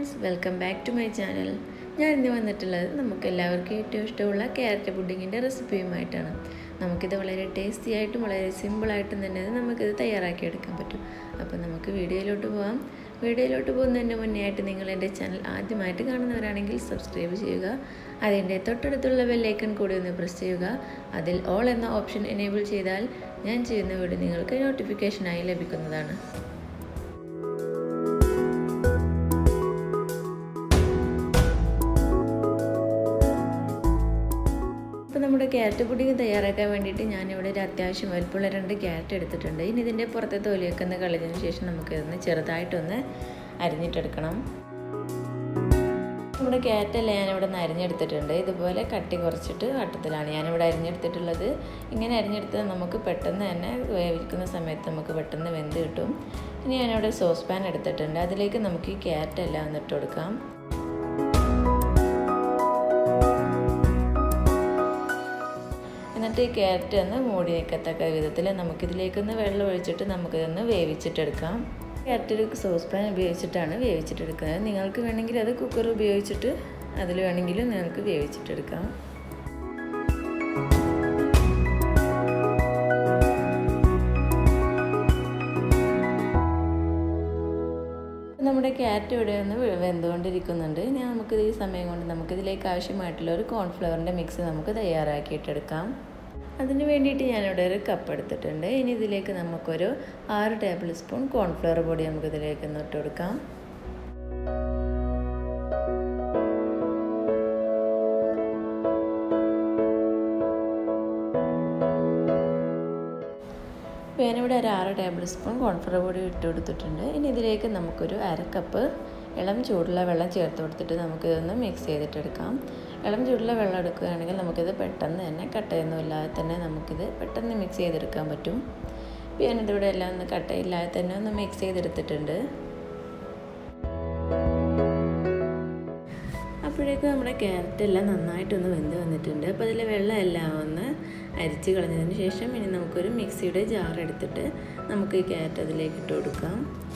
friends welcome back to my channel ഞാൻ ഇന്ന് വന്നിട്ടുള്ളത് നമുക്ക് എല്ലാവർക്കും ഏറ്റവും ഇഷ്ടമുള്ള ക്യാരറ്റ് പുഡിങ്ങിൻ്റെ റെസിപ്പിയുമായിട്ടാണ് നമുക്കിത് വളരെ ടേസ്റ്റി ആയിട്ടും വളരെ സിമ്പിളായിട്ടും തന്നെ നമുക്കിത് തയ്യാറാക്കി എടുക്കാൻ പറ്റും അപ്പോൾ നമുക്ക് വീഡിയോയിലോട്ട് പോകാം വീഡിയോയിലോട്ട് പോകുന്നതിന് മുന്നേ ആയിട്ട് നിങ്ങൾ എൻ്റെ ചാനൽ ആദ്യമായിട്ട് കാണുന്നവരാണെങ്കിൽ സബ്സ്ക്രൈബ് ചെയ്യുക അതിൻ്റെ തൊട്ടടുത്തുള്ള ബെല്ലൈക്കൺ കൂടി ഒന്ന് പ്രസ് ചെയ്യുക അതിൽ ഓൾ എന്ന ഓപ്ഷൻ എനേബിൾ ചെയ്താൽ ഞാൻ ചെയ്യുന്ന വീഡിയോ നിങ്ങൾക്ക് നോട്ടിഫിക്കേഷനായി ലഭിക്കുന്നതാണ് അപ്പോൾ നമ്മുടെ ക്യാരറ്റ് പുഡിങ് തയ്യാറാക്കാൻ വേണ്ടിയിട്ട് ഞാനിവിടെ ഒരു അത്യാവശ്യം വലുപ്പമുള്ള രണ്ട് ക്യാരറ്റ് എടുത്തിട്ടുണ്ട് ഇനി ഇതിൻ്റെ പുറത്തെ തൊലിയൊക്കെ ഒന്ന് കളഞ്ഞതിന് ശേഷം നമുക്കിതൊന്ന് ചെറുതായിട്ടൊന്ന് അരിഞ്ഞിട്ടെടുക്കണം നമ്മുടെ ക്യാരറ്റെല്ലാം ഞാനിവിടെ നിന്ന് അരിഞ്ഞെടുത്തിട്ടുണ്ട് ഇതുപോലെ കട്ടി കുറച്ചിട്ട് വട്ടത്തിലാണ് ഞാനിവിടെ അരിഞ്ഞെടുത്തിട്ടുള്ളത് ഇങ്ങനെ അരിഞ്ഞെടുത്താൽ നമുക്ക് പെട്ടെന്ന് തന്നെ വേവിക്കുന്ന സമയത്ത് നമുക്ക് പെട്ടെന്ന് വെന്ത് കിട്ടും ഇനി ഞാനിവിടെ സോസ് പാൻ എടുത്തിട്ടുണ്ട് അതിലേക്ക് നമുക്ക് ഈ ക്യാരറ്റ് എല്ലാം ഒന്ന് ഇട്ട് കൊടുക്കാം എന്നിട്ട് ഈ ക്യാരറ്റ് ഒന്ന് മൂടി നിൽക്കത്തക്ക വിധത്തിൽ നമുക്കിതിലേക്കൊന്ന് വെള്ളം ഒഴിച്ചിട്ട് നമുക്കിതൊന്ന് വേവിച്ചിട്ടെടുക്കാം ക്യാരറ്റ് ഒരു സോസ് പാൻ ഉപയോഗിച്ചിട്ടാണ് വേവിച്ചിട്ടെടുക്കുന്നത് നിങ്ങൾക്ക് വേണമെങ്കിൽ അത് കുക്കർ ഉപയോഗിച്ചിട്ട് അതിൽ വേണമെങ്കിലും നിങ്ങൾക്ക് വേവിച്ചിട്ടെടുക്കാം നമ്മുടെ ക്യാരറ്റ് ഇവിടെ ഒന്ന് വെന്തുകൊണ്ടിരിക്കുന്നുണ്ട് ഇനി നമുക്ക് ഈ സമയം കൊണ്ട് നമുക്കിതിലേക്ക് ആവശ്യമായിട്ടുള്ള ഒരു കോൺഫ്ലവറിൻ്റെ മിക്സ് നമുക്ക് തയ്യാറാക്കിയിട്ടെടുക്കാം അതിന് വേണ്ടിയിട്ട് ഞാനിവിടെ ഒരു കപ്പ് എടുത്തിട്ടുണ്ട് ഇനി ഇതിലേക്ക് നമുക്കൊരു ആറ് ടേബിൾ സ്പൂൺ കോൺഫ്ലവർ പൊടി നമുക്കിതിലേക്ക് ഒന്ന് ഇട്ട് കൊടുക്കാം ഞാനിവിടെ ഒരു ആറ് ടേബിൾ സ്പൂൺ കോൺഫ്ലവർ പൊടി ഇട്ട് കൊടുത്തിട്ടുണ്ട് ഇനി ഇതിലേക്ക് നമുക്കൊരു അര കപ്പ് ഇളം ചൂടുള്ള വെള്ളം ചേർത്ത് കൊടുത്തിട്ട് നമുക്കിതൊന്ന് മിക്സ് ചെയ്തിട്ടെടുക്കാം ഇളം ചൂടുള്ള വെള്ളം എടുക്കുകയാണെങ്കിൽ നമുക്കിത് പെട്ടെന്ന് തന്നെ കട്ടയൊന്നുമില്ലാതെ തന്നെ നമുക്കിത് പെട്ടെന്ന് മിക്സ് ചെയ്തെടുക്കാൻ പറ്റും ഞാനിതിവിടെ എല്ലാം ഒന്ന് കട്ടയില്ലാതെ തന്നെ ഒന്ന് മിക്സ് ചെയ്തെടുത്തിട്ടുണ്ട് അപ്പോഴേക്കും നമ്മുടെ ക്യാരറ്റ് എല്ലാം നന്നായിട്ടൊന്ന് വെന്ത് വന്നിട്ടുണ്ട് അപ്പോൾ അതിലെ വെള്ളം എല്ലാം ഒന്ന് അരിച്ച് കളഞ്ഞതിന് ശേഷം ഇനി നമുക്കൊരു മിക്സിയുടെ ജാർ എടുത്തിട്ട് നമുക്ക് ഈ ക്യാരറ്റ് അതിലേക്ക് ഇട്ട് കൊടുക്കാം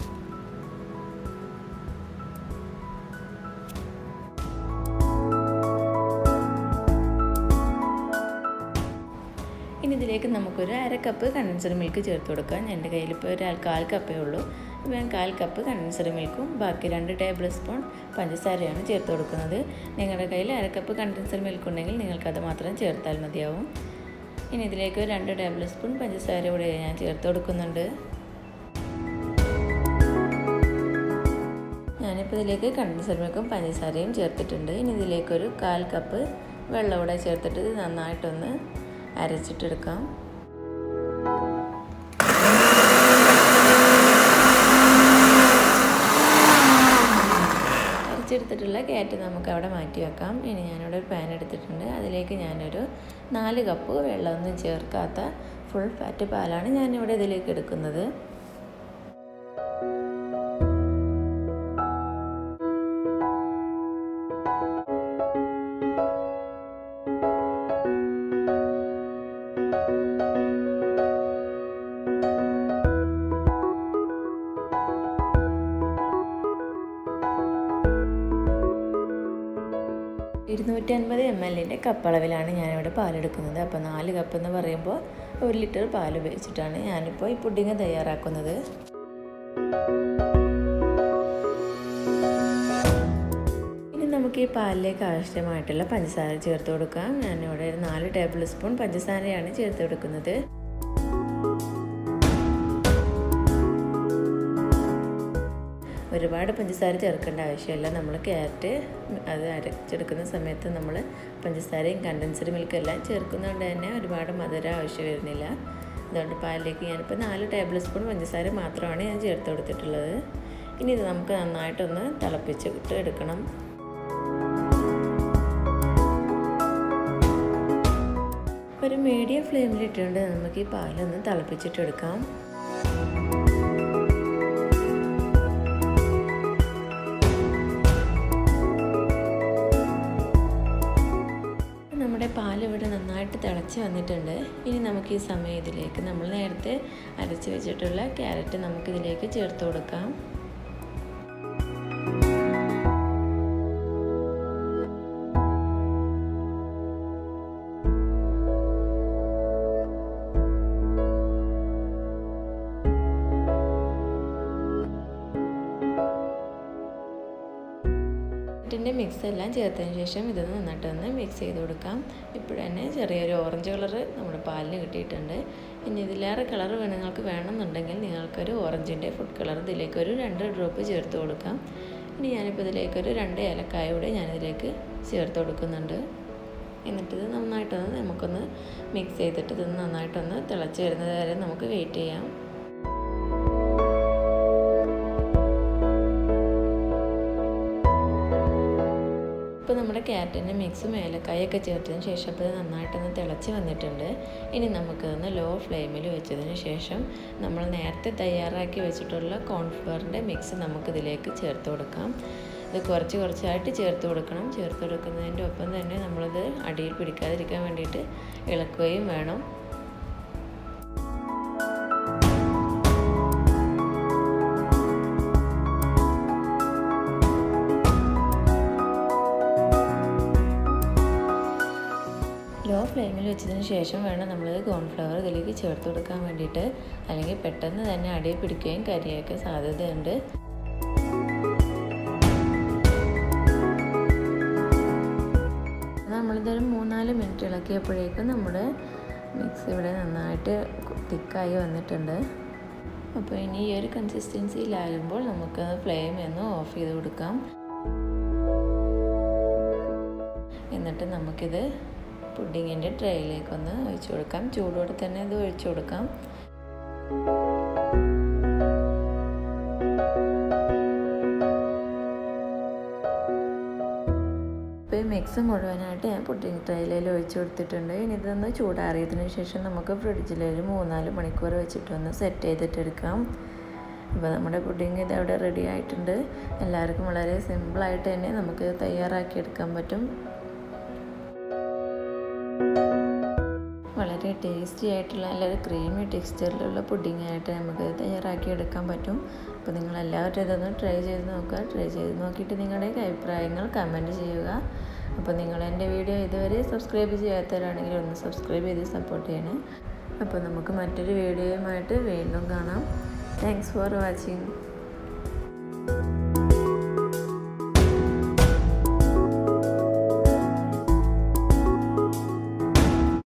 ഇനി ഇതിലേക്ക് നമുക്കൊരു അര കപ്പ് കണ്ടൻസർ മിൽക്ക് ചേർത്ത് കൊടുക്കാം എൻ്റെ കയ്യിൽ ഇപ്പോൾ ഒരു കാൽ കപ്പേ ഉള്ളൂ അപ്പോൾ ഞാൻ കാൽ കപ്പ് കണ്ടൻസർ മിൽക്കും ബാക്കി രണ്ട് ടേബിൾ സ്പൂൺ പഞ്ചസാരയാണ് ചേർത്ത് കൊടുക്കുന്നത് നിങ്ങളുടെ കയ്യിൽ അര കപ്പ് കണ്ടൻസർ മിൽക്ക് ഉണ്ടെങ്കിൽ നിങ്ങൾക്കത് മാത്രം ചേർത്താൽ മതിയാവും ഇനി ഇതിലേക്ക് രണ്ട് ടേബിൾ സ്പൂൺ പഞ്ചസാര കൂടി ഞാൻ ചേർത്ത് കൊടുക്കുന്നുണ്ട് ഞാനിപ്പോൾ ഇതിലേക്ക് കണ്ടൻസർ മിൽക്കും പഞ്ചസാരയും ചേർത്തിട്ടുണ്ട് ഇനി ഇതിലേക്കൊരു കാൽ കപ്പ് വെള്ളം കൂടെ ചേർത്തിട്ട് ഇത് നന്നായിട്ടൊന്ന് അരച്ചിട്ടെടുക്കാം അരച്ചെടുത്തിട്ടുള്ള ക്യാരറ്റ് നമുക്ക് അവിടെ മാറ്റി വെക്കാം ഇനി ഞാനിവിടെ ഒരു പാൻ എടുത്തിട്ടുണ്ട് അതിലേക്ക് ഞാനൊരു നാല് കപ്പ് വെള്ളമൊന്നും ചേർക്കാത്ത ഫുൾ ഫാറ്റ് പാലാണ് ഞാനിവിടെ ഇതിലേക്ക് എടുക്കുന്നത് ഇരുന്നൂറ്റി അൻപത് എം എല്ലിൻ്റെ കപ്പളവിലാണ് ഞാനിവിടെ പാലെടുക്കുന്നത് അപ്പോൾ നാല് കപ്പ് എന്ന് പറയുമ്പോൾ ഒരു ലിറ്റർ പാൽ ഉപയോഗിച്ചിട്ടാണ് ഞാനിപ്പോൾ ഈ പുഡിങ് തയ്യാറാക്കുന്നത് ഇനി നമുക്ക് ഈ പാലിലേക്ക് ആവശ്യമായിട്ടുള്ള പഞ്ചസാര ചേർത്ത് കൊടുക്കാം ഞാനിവിടെ ഒരു നാല് ടേബിൾ സ്പൂൺ പഞ്ചസാരയാണ് ചേർത്ത് കൊടുക്കുന്നത് ഒരുപാട് പഞ്ചസാര ചേർക്കേണ്ട ആവശ്യമില്ല നമ്മൾ ക്യാരറ്റ് അത് അരച്ചെടുക്കുന്ന സമയത്ത് നമ്മൾ പഞ്ചസാരയും കണ്ടൻസർ മിൽക്കും എല്ലാം ചേർക്കുന്നതുകൊണ്ട് തന്നെ ഒരുപാട് മധുരം ആവശ്യം വരുന്നില്ല അതുകൊണ്ട് പാലിലേക്ക് ഞാനിപ്പോൾ നാല് ടേബിൾ സ്പൂൺ പഞ്ചസാര മാത്രമാണ് ഞാൻ ചേർത്ത് കൊടുത്തിട്ടുള്ളത് ഇനി ഇത് നമുക്ക് നന്നായിട്ടൊന്ന് തിളപ്പിച്ചിട്ട് എടുക്കണം ഒരു മീഡിയം ഫ്ലെയിമിലിട്ടുകൊണ്ട് നമുക്ക് ഈ പാലൊന്ന് തിളപ്പിച്ചിട്ടെടുക്കാം നമ്മുടെ പാൽ ഇവിടെ നന്നായിട്ട് തിളച്ച് വന്നിട്ടുണ്ട് ഇനി നമുക്ക് ഈ സമയം ഇതിലേക്ക് നമ്മൾ നേരത്തെ അരച്ച് വെച്ചിട്ടുള്ള ക്യാരറ്റ് നമുക്കിതിലേക്ക് ചേർത്ത് കൊടുക്കാം ക്യാരറ്റിൻ്റെ മിക്സ് എല്ലാം ചേർത്തതിന് ശേഷം ഇതൊന്ന് നന്നായിട്ടൊന്ന് മിക്സ് ചെയ്ത് കൊടുക്കാം ഇപ്പോൾ തന്നെ ചെറിയൊരു ഓറഞ്ച് കളറ് നമ്മുടെ പാലിന് കിട്ടിയിട്ടുണ്ട് ഇനി ഇതിലേറെ കളർ നിങ്ങൾക്ക് വേണമെന്നുണ്ടെങ്കിൽ നിങ്ങൾക്കൊരു ഓറഞ്ചിൻ്റെ ഫുഡ് കളർ ഇതിലേക്ക് ഒരു രണ്ട് ഡ്രോപ്പ് ചേർത്ത് കൊടുക്കാം ഇനി ഞാനിപ്പോൾ ഇതിലേക്കൊരു രണ്ട് ഏലക്കായ കൂടെ ഞാനിതിലേക്ക് ചേർത്ത് കൊടുക്കുന്നുണ്ട് എന്നിട്ടിത് നന്നായിട്ടൊന്ന് നമുക്കൊന്ന് മിക്സ് ചെയ്തിട്ട് ഇത് നന്നായിട്ടൊന്ന് തിളച്ച് വരുന്നത് വരെ നമുക്ക് വെയിറ്റ് ചെയ്യാം ഇപ്പോൾ നമ്മുടെ ക്യാരറ്റിൻ്റെ മിക്സും ഏലക്കായൊക്കെ ചേർത്തതിന് ശേഷം ഇപ്പോൾ നന്നായിട്ടൊന്ന് തിളച്ച് വന്നിട്ടുണ്ട് ഇനി നമുക്കതൊന്ന് ലോ ഫ്ലെയിമിൽ വെച്ചതിന് ശേഷം നമ്മൾ നേരത്തെ തയ്യാറാക്കി വെച്ചിട്ടുള്ള കോൺഫ്ലവറിൻ്റെ മിക്സ് നമുക്കിതിലേക്ക് ചേർത്ത് കൊടുക്കാം ഇത് കുറച്ച് കുറച്ചായിട്ട് ചേർത്ത് കൊടുക്കണം ചേർത്ത് കൊടുക്കുന്നതിൻ്റെ ഒപ്പം തന്നെ നമ്മളിത് അടിയിൽ പിടിക്കാതിരിക്കാൻ വേണ്ടിയിട്ട് ഇളക്കുകയും വേണം ലോ ഫ്ലെയിമിൽ വെച്ചതിന് ശേഷം വേണം നമ്മൾ കോൺഫ്ലവർ ഇതിലേക്ക് ചേർത്ത് കൊടുക്കാൻ വേണ്ടിയിട്ട് അല്ലെങ്കിൽ പെട്ടെന്ന് തന്നെ അടിയിൽ പിടിക്കുകയും കരിയൊക്കെ സാധ്യതയുണ്ട് നമ്മളിതൊരു മൂന്നാല് മിനിറ്റ് ഇളക്കിയപ്പോഴേക്കും നമ്മുടെ മിക്സ് ഇവിടെ നന്നായിട്ട് തിക്കായി വന്നിട്ടുണ്ട് അപ്പോൾ ഇനി ഈ ഒരു കൺസിസ്റ്റൻസിയിലാകുമ്പോൾ നമുക്ക് ഫ്ലെയിം ഒന്ന് ഓഫ് ചെയ്ത് കൊടുക്കാം എന്നിട്ട് നമുക്കിത് പുഡിങ്ങിൻ്റെ ട്രേയിലേക്കൊന്ന് ഒഴിച്ചു കൊടുക്കാം ചൂടോടെ തന്നെ ഇത് ഒഴിച്ചു കൊടുക്കാം ഇപ്പോൾ ഈ മിക്സ് മുഴുവനായിട്ട് ഞാൻ പുഡിങ് ട്രേയിലേക്ക് ഒഴിച്ചു കൊടുത്തിട്ടുണ്ട് ഇനി ഇതൊന്ന് ചൂടാറിയതിന് ശേഷം നമുക്ക് ഫ്രിഡ്ജിൽ ഒരു മൂന്നാല് മണിക്കൂർ വെച്ചിട്ടൊന്ന് സെറ്റ് ചെയ്തിട്ടെടുക്കാം അപ്പോൾ നമ്മുടെ പുഡിങ് ഇത് അവിടെ റെഡി ആയിട്ടുണ്ട് എല്ലാവർക്കും വളരെ സിമ്പിളായിട്ട് തന്നെ നമുക്ക് തയ്യാറാക്കിയെടുക്കാൻ പറ്റും വളരെ ടേസ്റ്റി ആയിട്ടുള്ള നല്ലൊരു ക്രീമി ടെക്സ്ചറിലുള്ള പുഡിംഗ് ആയിട്ട് നമുക്ക് തയ്യാറാക്കി എടുക്കാൻ പറ്റും അപ്പോൾ നിങ്ങൾ എല്ലാവരും ഇതൊന്ന് ട്രൈ ചെയ്ത് നോക്കുക ട്രൈ ചെയ്ത് നോക്കിയിട്ട് നിങ്ങളുടെ അഭിപ്രായങ്ങൾ കമൻറ്റ് ചെയ്യുക അപ്പോൾ നിങ്ങൾ എൻ്റെ വീഡിയോ ഇതുവരെ സബ്സ്ക്രൈബ് ചെയ്യാത്തവരാണെങ്കിൽ ഒന്ന് സബ്സ്ക്രൈബ് ചെയ്ത് സപ്പോർട്ട് ചെയ്യണേ അപ്പോൾ നമുക്ക് മറ്റൊരു വീഡിയോയുമായിട്ട് വീണ്ടും കാണാം താങ്ക്സ് ഫോർ വാച്ചിങ്